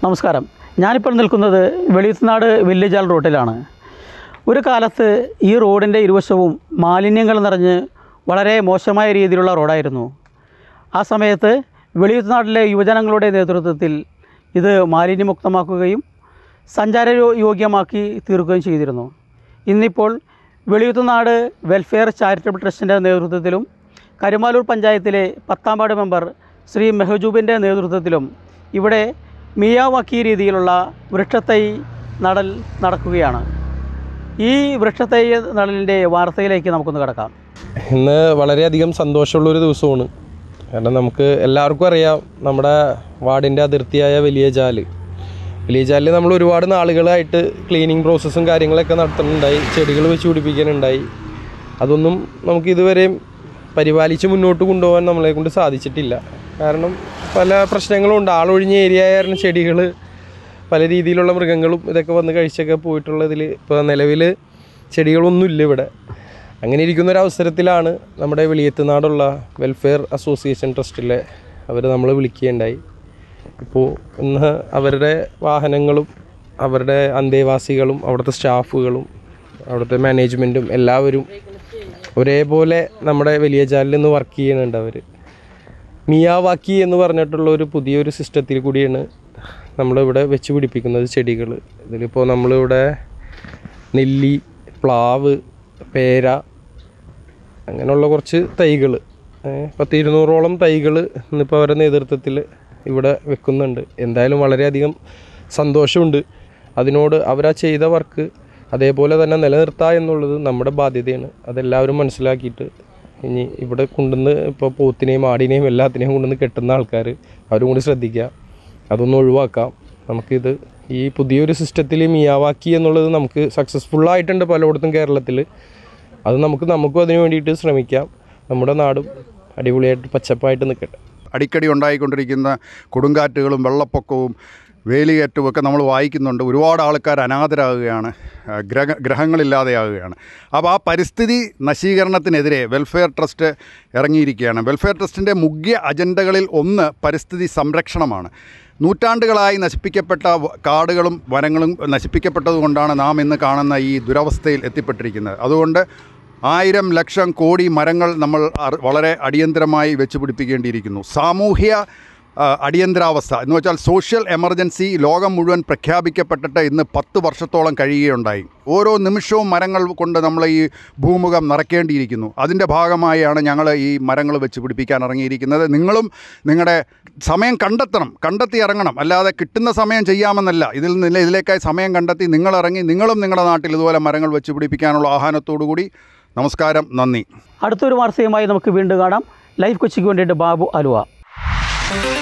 നമസ്കാരം ഞാനിപ്പോൾ നിൽക്കുന്നത് വെളിയത്തുനാട് വില്ലേജാൽ റോട്ടിലാണ് ഒരു കാലത്ത് ഈ റോഡിൻ്റെ ഇരുവശവും മാലിന്യങ്ങൾ നിറഞ്ഞ് വളരെ മോശമായ രീതിയിലുള്ള റോഡായിരുന്നു ആ സമയത്ത് വെളിയത്തുനാട്ടിലെ യുവജനങ്ങളുടെ നേതൃത്വത്തിൽ ഇത് മാലിന്യമുക്തമാക്കുകയും സഞ്ചാര യോ- യോഗ്യമാക്കി തീർക്കുകയും ചെയ്തിരുന്നു ഇന്നിപ്പോൾ വെളിയത്തുനാട് വെൽഫെയർ ചാരിറ്റബിൾ ട്രസ്റ്റിൻ്റെ നേതൃത്വത്തിലും കരുമാലൂർ പഞ്ചായത്തിലെ പത്താം വാർഡ് മെമ്പർ ശ്രീ മെഹജൂബിൻ്റെ നേതൃത്വത്തിലും ഇവിടെ മിയാവാക്കി രീതിയിലുള്ള വൃക്ഷത്തൈ നടൽ നടക്കുകയാണ് ഈ വൃക്ഷത്തൈ നടലിൻ്റെ വാർത്തയിലേക്ക് നമുക്കൊന്ന് കിടക്കാം ഇന്ന് വളരെയധികം സന്തോഷമുള്ളൊരു ദിവസമാണ് കാരണം നമുക്ക് എല്ലാവർക്കും അറിയാം നമ്മുടെ വാർഡിൻ്റെ അതിർത്തിയായ വലിയ ജാല് വലിയ ജാലിൽ നമ്മൾ ഒരുപാട് നാളുകളായിട്ട് ക്ലീനിങ് പ്രോസസ്സും കാര്യങ്ങളൊക്കെ നടത്തുന്നുണ്ടായി ചെടികൾ വെച്ച് പിടിപ്പിക്കാനുണ്ടായി അതൊന്നും നമുക്ക് ഇതുവരെയും പരിപാലിച്ച് മുന്നോട്ട് കൊണ്ടുപോകാൻ നമ്മളെ കൊണ്ട് സാധിച്ചിട്ടില്ല കാരണം പല പ്രശ്നങ്ങളും ഉണ്ട് ആളൊഴിഞ്ഞ ഏരിയ ആയ കാരണം ചെടികൾ പല രീതിയിലുള്ള മൃഗങ്ങളും ഇതൊക്കെ വന്ന് കഴിച്ചൊക്കെ പോയിട്ടുള്ളതിൽ ഇപ്പോൾ നിലവിൽ ചെടികളൊന്നുമില്ല ഇവിടെ അങ്ങനെ ഇരിക്കുന്ന ഒരു അവസരത്തിലാണ് നമ്മുടെ വെളിയത്തുനാടുള്ള വെൽഫെയർ അസോസിയേഷൻ ട്രസ്റ്റിലെ അവർ നമ്മൾ വിളിക്കുകയുണ്ടായി ഇപ്പോൾ ഇന്ന് അവരുടെ വാഹനങ്ങളും അവരുടെ അന്തേവാസികളും അവിടുത്തെ സ്റ്റാഫുകളും അവിടുത്തെ മാനേജ്മെൻറ്റും എല്ലാവരും ഒരേപോലെ നമ്മുടെ വലിയ ജാലിൽ നിന്ന് വർക്ക് ചെയ്യുന്നുണ്ട് അവർ മിയാവാക്കി എന്ന് പറഞ്ഞിട്ടുള്ള ഒരു പുതിയൊരു സിസ്റ്റത്തിൽ കൂടിയാണ് നമ്മളിവിടെ വെച്ച് പിടിപ്പിക്കുന്നത് ചെടികൾ ഇതിലിപ്പോൾ നമ്മളിവിടെ നെല്ലി പ്ലാവ് പേര അങ്ങനെയുള്ള കുറച്ച് തൈകൾ പത്ത് ഇരുന്നൂറോളം തൈകൾ ഇന്നിപ്പോൾ അവരുടെ നേതൃത്വത്തിൽ ഇവിടെ വെക്കുന്നുണ്ട് എന്തായാലും വളരെയധികം സന്തോഷമുണ്ട് അതിനോട് അവരാ ചെയ്ത വർക്ക് അതേപോലെ തന്നെ നിലനിർത്തുക എന്നുള്ളത് നമ്മുടെ ബാധ്യതയാണ് അതെല്ലാവരും മനസ്സിലാക്കിയിട്ട് ഇനി ഇവിടെ കൊണ്ടുവന്ന് ഇപ്പോൾ പോത്തിനെയും ആടിനെയും എല്ലാത്തിനെയും കൊണ്ടുവന്ന് കെട്ടുന്ന ആൾക്കാർ അവരും കൂടി ശ്രദ്ധിക്കുക അതൊന്നും ഒഴിവാക്കാം നമുക്കിത് ഈ പുതിയൊരു സിസ്റ്റത്തിൽ മിയാവാക്കി എന്നുള്ളത് നമുക്ക് സക്സസ്ഫുള്ളായിട്ടുണ്ട് പലയിടത്തും കേരളത്തിൽ അത് നമുക്ക് നമുക്കും അതിന് വേണ്ടിയിട്ട് ശ്രമിക്കാം നമ്മുടെ നാടും അടിപൊളിയായിട്ട് പച്ചപ്പായിട്ട് നിൽക്കട്ടെ അടിക്കടി ഉണ്ടായിക്കൊണ്ടിരിക്കുന്ന കൊടുങ്കാറ്റുകളും വെള്ളപ്പൊക്കവും വേലിയേറ്റവും ഒക്കെ നമ്മൾ വായിക്കുന്നുണ്ട് ഒരുപാട് ആൾക്കാർ അനാഥരാകുകയാണ് ആ, ഗ്രഹ ഗ്രഹങ്ങളില്ലാതെയാകുകയാണ് അപ്പോൾ ആ പരിസ്ഥിതി നശീകരണത്തിനെതിരെ വെൽഫെയർ ട്രസ്റ്റ് ഇറങ്ങിയിരിക്കുകയാണ് വെൽഫെയർ ട്രസ്റ്റിൻ്റെ മുഖ്യ അജണ്ടകളിൽ ഒന്ന് പരിസ്ഥിതി സംരക്ഷണമാണ് നൂറ്റാണ്ടുകളായി നശിപ്പിക്കപ്പെട്ട വ- കാടുകളും വനങ്ങളും നശിപ്പിക്കപ്പെട്ടതുകൊണ്ടാണ് നാം ഇന്ന് കാണുന്ന ഈ ദുരവസ്ഥയിൽ എത്തിപ്പെട്ടിരിക്കുന്നത് അതുകൊണ്ട് ആയിരം ലക്ഷം കോടി മരങ്ങൾ നമ്മൾ അറി- വളരെ അടിയന്തരമായി വെച്ച് പിടിപ്പിക്കേണ്ടിയിരിക്കുന്നു സാമൂഹ്യ ആ, അടിയന്തരാവസ്ഥ എന്ന് വെച്ചാൽ സോഷ്യൽ എമർജൻസി ലോകം മുഴുവൻ പ്രഖ്യാപിക്കപ്പെട്ടിട്ട് ഇന്ന് പത്ത് വർഷത്തോളം കഴിയുകയുണ്ടായി ഓരോ നിമിഷവും മരങ്ങൾ കൊണ്ട് നമ്മൾ ഈ ഭൂമുഖം നിറയ്ക്കേണ്ടിയിരിക്കുന്നു അതിൻ്റെ ഭാഗമായാണ് ഞങ്ങൾ ഈ മരങ്ങൾ വെച്ച് പിടിപ്പിക്കാൻ ഇറങ്ങിയിരിക്കുന്നത് നിങ്ങളും നിങ്ങളുടെ സമയം കണ്ടെത്തണം കണ്ടെത്തി ഇറങ്ങണം അല്ലാതെ കിട്ടുന്ന സമയം ചെയ്യാമെന്നല്ല ഇതിൽ നിന്ന് ഇതിലേക്കായി സമയം കണ്ടെത്തി നിങ്ങൾ ഇറങ്ങി നിങ്ങളും നിങ്ങളുടെ നാട്ടിൽ ഇതുപോലെ മരങ്ങൾ വെച്ച് പിടിപ്പിക്കാനുള്ള ആഹ്വാനത്തോടു കൂടി നമസ്കാരം നന്ദി അടുത്തൊരു വാർത്തയുമായി നമുക്ക് വീണ്ടും കാണാം ലൈവ് കൊച്ചിക്ക് വേണ്ടിയിട്ട് ബാബു അലുവ